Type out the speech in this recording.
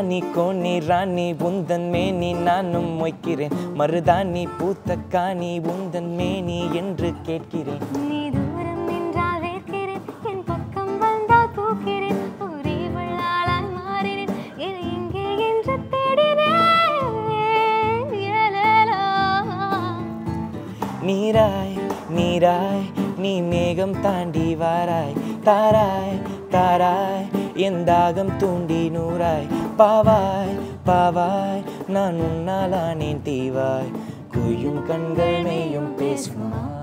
ராணி கோணி ராணி உந்தன் மேனி நானும் மொய்க்கிறேன் மருதாணி பூத்த காணி உந்தன் மேனி என்று கேட்கிறேன் நீ தூரம் நின்றால் வேர்க்கிறேன் என் பக்கம் வந்தால் பூக்கிறேன் ஒரே வள்ளாளாய் மாறினேன் இது எங்கே என்று தேடினேன் ஏலேலா. நீராய் நீராய் நீ மேகம் தாண்டி வாராய் தாராய் தாராய் என் தாகம் தூண்டி நூறாய் பாவாய் பாவாய் நான் உன்னாலானேன் தீவாய் குயும் கண்கள் மேயும் பேசுமா